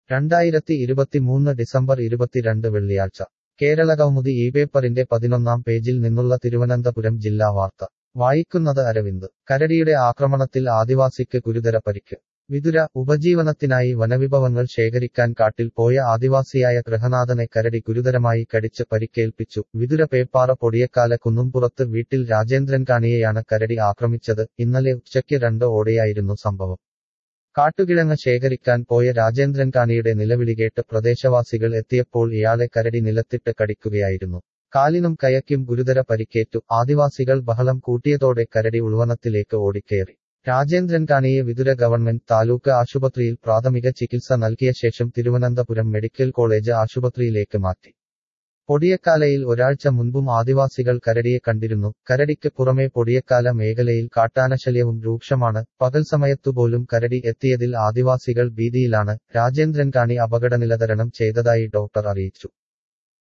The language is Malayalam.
രണ്ടായിരത്തി ഇരുപത്തിമൂന്ന് ഡിസംബർ ഇരുപത്തിരണ്ട് വെള്ളിയാഴ്ച കേരളകൗമുദി ഈ പേപ്പറിന്റെ പതിനൊന്നാം പേജിൽ നിന്നുള്ള തിരുവനന്തപുരം ജില്ലാ വാർത്ത വായിക്കുന്നത് അരവിന്ദ് കരടിയുടെ ആക്രമണത്തിൽ ആദിവാസിക്ക് ഗുരുതര പരിക്ക് വിതുര ഉപജീവനത്തിനായി വനവിഭവങ്ങൾ ശേഖരിക്കാൻ കാട്ടിൽ പോയ ആദിവാസിയായ ഗൃഹനാഥനെ കരടി ഗുരുതരമായി കടിച്ച് പരിക്കേൽപ്പിച്ചു വിതുര പേപ്പാറ പൊടിയക്കാല കുന്നുംപുറത്ത് വീട്ടിൽ രാജേന്ദ്രൻ കാണിയെയാണ് കരടി ആക്രമിച്ചത് ഇന്നലെ ഉച്ചയ്ക്ക് രണ്ട് ഓടെയായിരുന്നു സംഭവം കാട്ടുകിഴങ്ങ് ശേഖരിക്കാൻ പോയ രാജേന്ദ്രൻ കാണിയുടെ നിലവിളി കേട്ട് പ്രദേശവാസികൾ എത്തിയപ്പോൾ ഇയാളെ കരടി നിലത്തിട്ട് കടിക്കുകയായിരുന്നു കാലിനും കയക്കും ഗുരുതര പരിക്കേറ്റു ആദിവാസികൾ ബഹളം കൂട്ടിയതോടെ കരടി ഉൾവനത്തിലേക്ക് ഓടിക്കയറി രാജേന്ദ്രൻ കാണിയെ വിതുര ഗവൺമെന്റ് താലൂക്ക് ആശുപത്രിയിൽ പ്രാഥമിക ചികിത്സ നൽകിയ ശേഷം തിരുവനന്തപുരം മെഡിക്കൽ കോളേജ് ആശുപത്രിയിലേക്ക് മാറ്റി പൊടിയക്കാലയിൽ ഒരാഴ്ച മുൻപും ആദിവാസികൾ കരടിയെ കണ്ടിരുന്നു കരടിക്ക് പുറമെ പൊടിയക്കാല മേഖലയിൽ കാട്ടാനശല്യവും രൂക്ഷമാണ് പകൽ സമയത്തുപോലും കരടി എത്തിയതിൽ ആദിവാസികൾ ഭീതിയിലാണ് രാജേന്ദ്രൻ കാണി അപകടനില തരണം ചെയ്തതായി ഡോക്ടർ അറിയിച്ചു